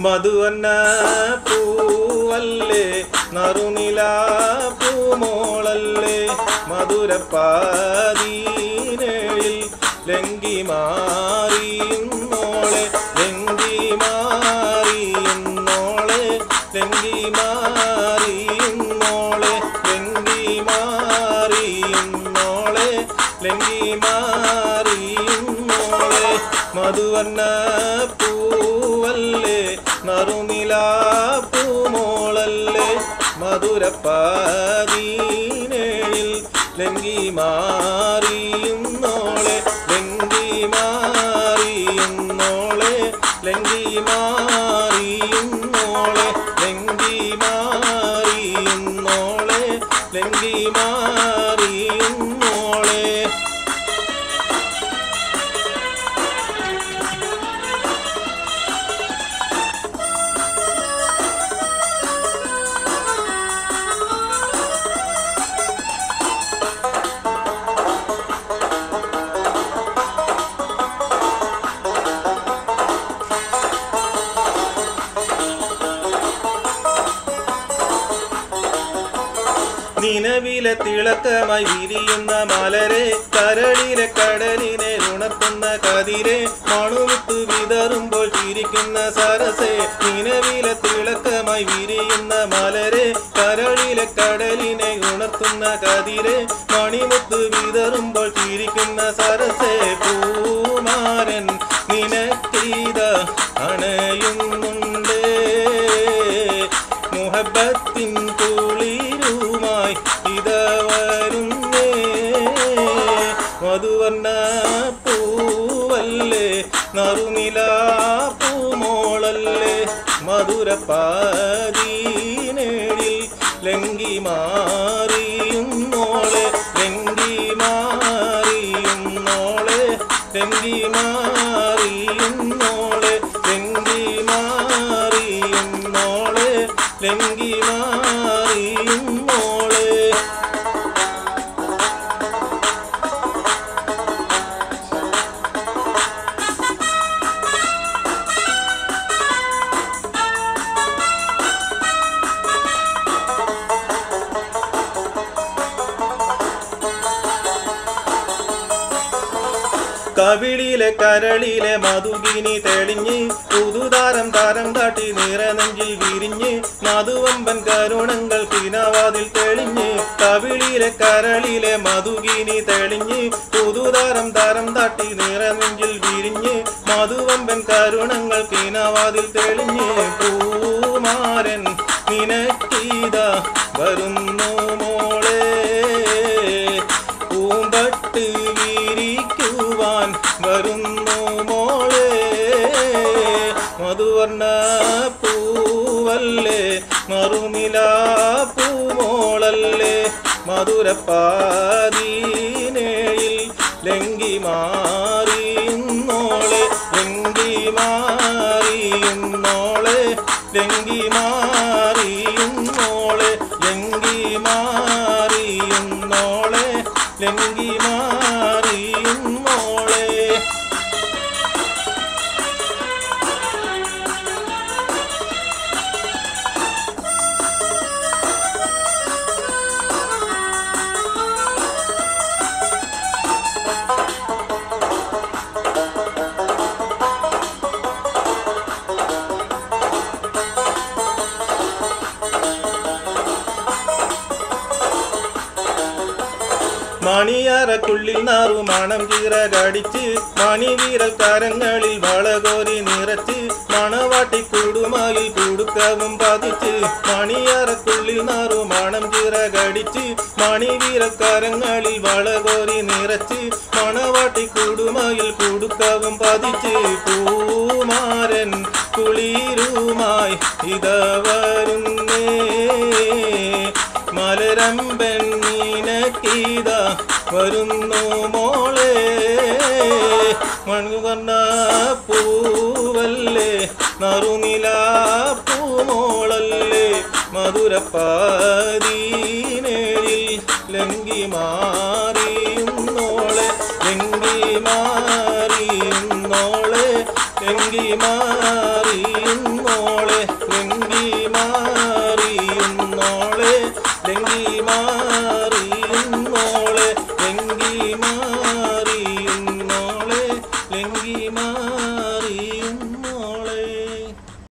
മധുവന്ന പൂവല്ലേ നറുനില പൂമോളല്ലേ മധുരപ്പാതീനേഴിൽ ലങ്കി മാറിയുന്നോളെ ലങ്കി മാറിയുന്നോളെ ലങ്കി മാറിയുന്നോളെ ലങ്കി മാറിയുന്നോളെ ലങ്കി മാറിയുന്നോളെ മധുവർണ്ണ പൂവല്ലേ നറുനില പൂമോളല്ലേ മധുരപ്പാതീനേഴിൽ ലങ്കി മാറിയുന്നോളെ ലങ്കി മാറിയുന്നോളെ ലങ്കി മാറിയുന്നോളെ ലങ്കി മാറിയുന്നോളെ ലങ്കി മാറിയുന്നോളെ നിലവിലെ തിളക്കമായി വിരിയുന്ന മലരെ കരളിലെ കടലിനെ ഉണർത്തുന്ന കതിരെ മണുവിട്ടു വിതറുമ്പോൾ ചിരിക്കുന്ന സരസെ നിലവിലെ തിളക്കമായി വിരിയുന്ന മലരെ കരളിലെ കടലിനെ ഉണർത്തുന്ന കതിരെ മണിമുത്ത് വിതറുമ്പോൾ ചിരിക്കുന്ന സരസെ പൂമാരൻ നിനക്കീത അണയുന്നുണ്ടേ മുഹബത്തിൻ കുളിരുമായി ഇത വരുന്നേ മധുവർണ്ണ പൂവല്ലേ നറുനില പൂമോളല്ലേ മധുരപ്പാതീനേഴിൽ ലങ്കി മാറിയുന്നോളെ ലങ്കി മാറിയുന്നോളെ ലങ്കി മാറിയുന്നോളെ ലങ്കി മാറിയുന്നോളെ ലങ്കി മാറിയുന്നോളെ കവിളിലെ കരളിലെ മധുകിനി തെളിഞ്ഞ് പുതുതാരം താരം കാട്ടി നിറനെഞ്ചിൽ വിരിഞ്ഞ് മധുവമ്പൻ കരുണങ്ങൾ കിനവാതിൽ തെളിഞ്ഞ് കവിളിലെ കരളിലെ മധുകിനി തെളിഞ്ഞ് പുതുതാരം താരം താട്ടി നിറനെഞ്ചിൽ വിരിഞ്ഞ് മധുവമ്പൻ കരുണങ്ങൾ കിനവാതിൽ തെളിഞ്ഞ് പൂമാരൻ നിനക്കീത വരുന്നു മോളെ പൂമ്പട്ട് വിരിക്കുവാൻ വരുന്നു മോളെ മധുവർണ്ണ പൂവല്ലേ മറുനില പൂമോളല്ലേ മധുരപ്പാതീനേയിൽ ലങ്കി മാറിയുന്നോളെ ലങ്കി മാറിയുന്നോളെ ലങ്കി മാറിയുന്നോളെ ലങ്കി മാറിയുന്നോളെ ലങ്കി മാറിയുന്നോളെ മണിയറക്കുള്ളിൽ നാറു മണം കീറ കടിച്ച് മണിവീരൽ കരങ്ങളിൽ വളകോരി നിറച്ച് മണവാട്ടി കൂടുമായി കുടുക്കവും പതിച്ച് മണിയറക്കുള്ളിൽ നാറു മണം കീറ കടിച്ച് മണിവീരൽ കരങ്ങളിൽ വളകോരി നിറച്ച് മണവാട്ടി കൂടുമായിൽ കുടുക്കവും പതിച്ച് പൂമാരൻ കുളിരുമായി ഇത വരുന്നേ മലരമ്പൻ നീനക്കീത വരുന്നു മോളെ മൺകുവർണ്ണ പൂവല്ലേ നറുനില പൂമോളല്ലേ മധുരപ്പാതീനേഴിൽ ലങ്കി മാറിയുന്നോളെ ലങ്കി മാറിയുന്നോളെ ലങ്കി മാറിയുന്നോളെ ലങ്കി